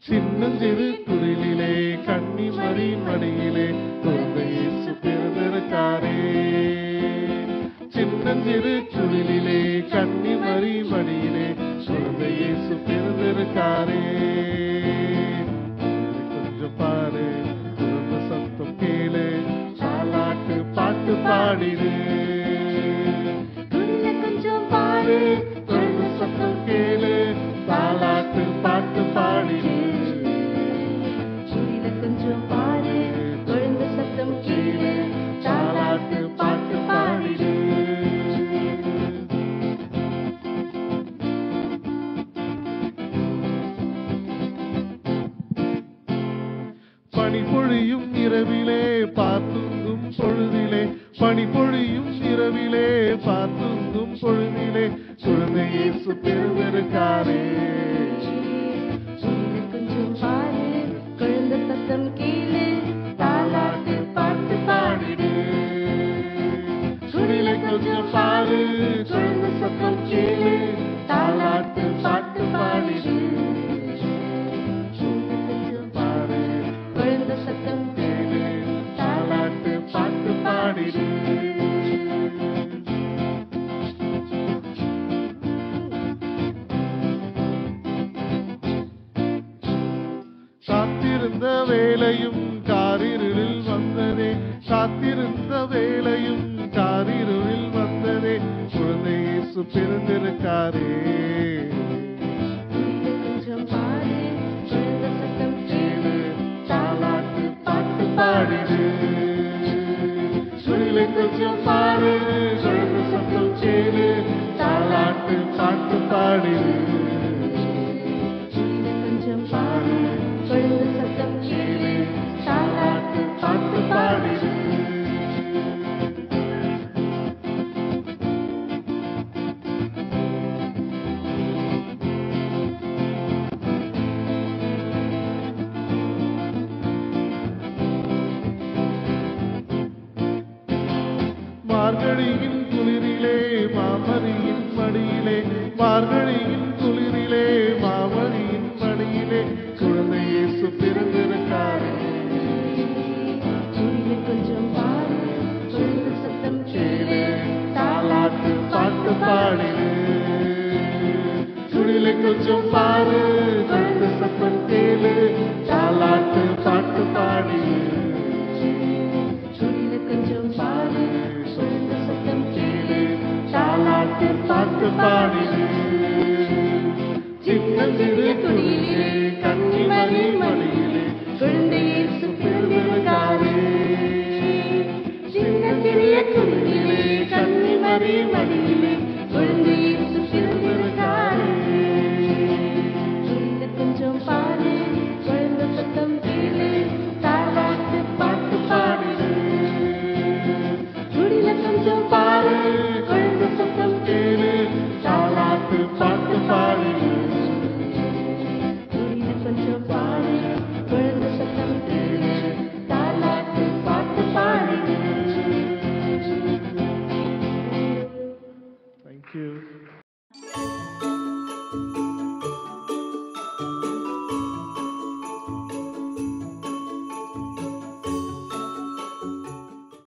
சின்னஞ்சிறு குடிலிலே கன்னிமரி மடியிலே குழந்தை இயேசு பிறந்திருக்காரே சின்னஞ்சிறு குடிலிலே கன்னிமரி மடியிலே குழந்தை இயேசு பிறந்திருக்காரே கொஞ்சம் பாரு குழந்தை சத்தம் கேளு சாலாட்டு பாட்டு பாடிடு குருல கொஞ்சம் பாரு குழந்தை சத்தம் கேளு தாலாட்டு பாட்டு பாடிடு குருல கொஞ்சம் பாரு குழந்தை சத்தம் கேளு தாலாட்டு பாட்டு பாடிடு பனிப்பொழியும் இரவிலே பார்த்துங்கும் பொழுதிலே பனிப்பொழியும் இரவிலே பார்த்துங்கும் பொழுதிலே குழந்தை இயேசு பிறந்திருக்காரே குருல கொஞ்சம் பாரு குழந்தை சத்தம் கேளு தாலாட்டு பாட்டு பாடிடு சுழிலை கொஞ்சம் பாரு குழந்தை சத்தம் கேளு தாலாட்டு பாட்டு பாடிடு குருல கொஞ்சம் பாரு குழந்தை சத்தம் கேளு தாலாட்டு பாட்டு பாடிடு காத்திருந்த வேலையும் காரிருளில் வந்ததே காத்திருந்த வேலையும் காரிருளில் வந்ததே குழந்தை இயேசு பிறந்திருக்காரே குருல கொஞ்சம் பாரு குழந்தை சத்தம் கேளு தாலாட்டு பாட்டு பாடிடு சுழிலை கொஞ்சம் பாரு குழந்தை சத்தம் கேளு தாலாட்டு பாட்டு பாடிடு குருல கொஞ்சம் பாரு குழந்தை சத்தம் கேளு தாலாட்டு பாட்டு பாடிடு மார்கழியின் குளிரிலே மாமரியின் மடியிலே மார்கழியின் குளிரிலே மாமரியின் மடியிலே குழந்தை இயேசு பிறந்திருக்காரே குருல கொஞ்சம் பாரு குழந்தை சத்தம் கேளு தாலாட்டு பாட்டு பாடிடு குளிலை கொஞ்சம் பாரு குழந்தை சத்தம் கேளு தாலாட்டு பாட்டு பாடிடு குருல கொஞ்சம் பாரு குழந்தை சத்தம் கேளு தாலாட்டு பாட்டு பாடிடு சின்ன சிறு குடியிலே கன்னிமணி மணியிலே குழந்தை இயேசு பிறந்திருக்காரே சின்ன சிறிய குருவிலே கன்னிமரி மடியிலே குழந்தை இயேசு பிறந்திருக்காரே குருல கொஞ்சம் பாரு குழந்தை சத்தம் கேளு தாலாட்டு பாட்டு பாடிடு குடில கொஞ்சம் பாரு குழந்தை சத்தம் கேளு தாலாட்டு பாட்டு பாடிடு குடில கொஞ்சம் பாரு குழந்தை சத்தம் கேளு தாலாட்டு பாட்டு பாடிடு Thank you.